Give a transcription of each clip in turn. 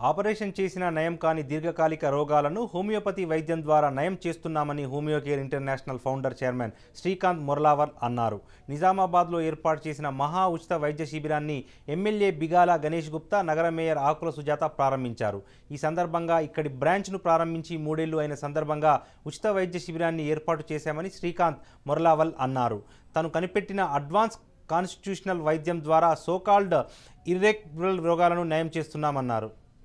operation చేసిన నయం కాని దీర్ఘకాలిక రోగాలను హోమియోపతి వైద్యం ద్వారా నయం చేస్తున్నామని Homeo Care International founder chairman Srikanth Morlawar అన్నారు నిజామాబాద్లో ఏర్పాటు చేసిన మహా ఉచిత వైద్య శిబిరాన్ని ఎమ్మెల్యే బిగాల గణేష్ గుప్తా నగర మేయర్ ఆకుల సుజాత ప్రారంభించారు ఈ సందర్భంగా ఇక్కడి బ్రాంచ్ను ప్రారంభించి మూడేళ్లు అయిన సందర్భంగా ఉచిత వైద్య శిబిరాన్ని ఏర్పాటు చేశామని శ్రీకాంత్ మొర్లావల్ అన్నారు తను కనిపెట్టిన అడ్వాన్స్ కాన్స్టిట్యూషనల్ వైద్యం ద్వారా సోకాల్డ్ ఇర్రెక్టబుల్ రోగాలను నయం చేస్తున్నామన్నారు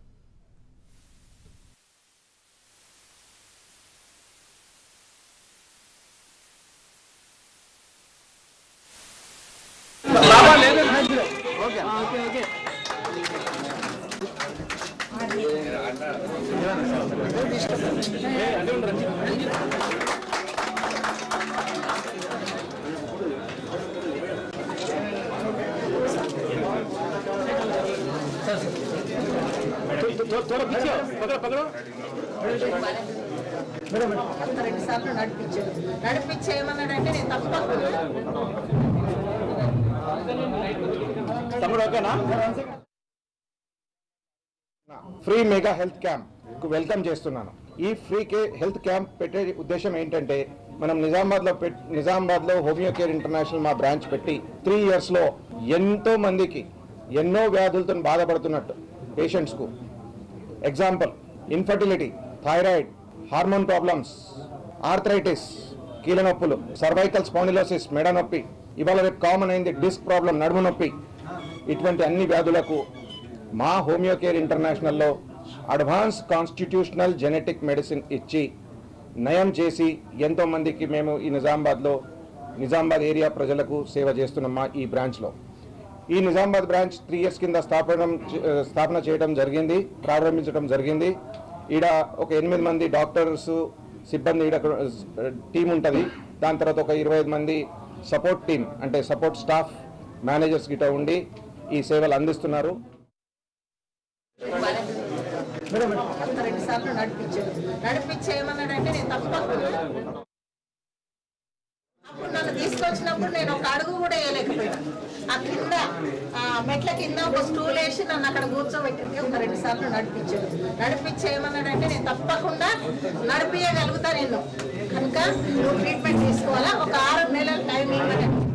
రెండు సార్లు నడిపించాడు నడిపించేయమన్నాడంటే నేను తప్పకుండా ఫ్రీ మెగా హెల్త్ క్యాంప్ కు వెల్కమ్ చేస్తున్నాను ఈ ఫ్రీ కే హెల్త్ క్యాంప్ పెట్టే ఉద్దేశం ఏంటంటే మనం నిజామాబాద్లో పెట్ నిజామాబాద్లో హోమియో కేర్ ఇంటర్నేషనల్ మా బ్రాంచ్ పెట్టి త్రీ ఇయర్స్లో ఎంతో మందికి ఎన్నో వ్యాధులతో బాధపడుతున్నట్టు పేషెంట్స్కు example infertility thyroid hormone problems arthritis కీళ్ళ నొప్పులు సర్వైకల్ స్పాండిలోసిస్ మెడ నొప్పి ఇవాళ రేపు కామన్ అయింది డిస్క్ ప్రాబ్లం నడుము నొప్పి ఇటువంటి అన్ని వ్యాధులకు మా హోమియో కేర్ ఇంటర్నేషనల్లో అడ్వాన్స్ కాన్స్టిట్యూషనల్ జెనెటిక్ మెడిసిన్ ఇచ్చి నయం చేసి ఎంతో మందికి మేము ఈ నిజామాబాద్లో నిజామాబాద్ ఏరియా ప్రజలకు సేవ చేస్తున్నాం మా ఈ బ్రాంచ్లో ఈ నిజామాబాద్ బ్రాంచ్ త్రీ ఇయర్స్ కింద స్థాపన స్థాపన చేయడం జరిగింది ప్రారంభించడం జరిగింది ఈడ ఒక ఎనిమిది మంది డాక్టర్స్ సిబ్బంది ఈడ టీం ఉంటుంది దాని తర్వాత ఒక ఇరవై ఐదు మంది సపోర్ట్ టీం అంటే సపోర్ట్ స్టాఫ్ మేనేజర్స్ గిట ఉండి ఈ సేవలు అందిస్తున్నారు రెండు సార్లు నడిపించాడు నడిపించేయమన్నాడంటే నేను తప్పకుండా అప్పుడు నన్ను తీసుకొచ్చినప్పుడు నేను ఒక అడుగు కూడా వేయలేకపోయాను ఆ కింద ఆ మెట్ల కింద ఒక స్టూల్ వేసి నన్ను అక్కడ కూర్చోబెట్టింది ఒక రెండు సార్లు నడిపించాడు నడిపించేయమన్నాడంటే నేను తప్పకుండా నడిపించగలుగుతా నేను కనుక నువ్వు ట్రీట్మెంట్ తీసుకోవాలా ఒక ఆరు నెలల టైం ఇవ్వలేదు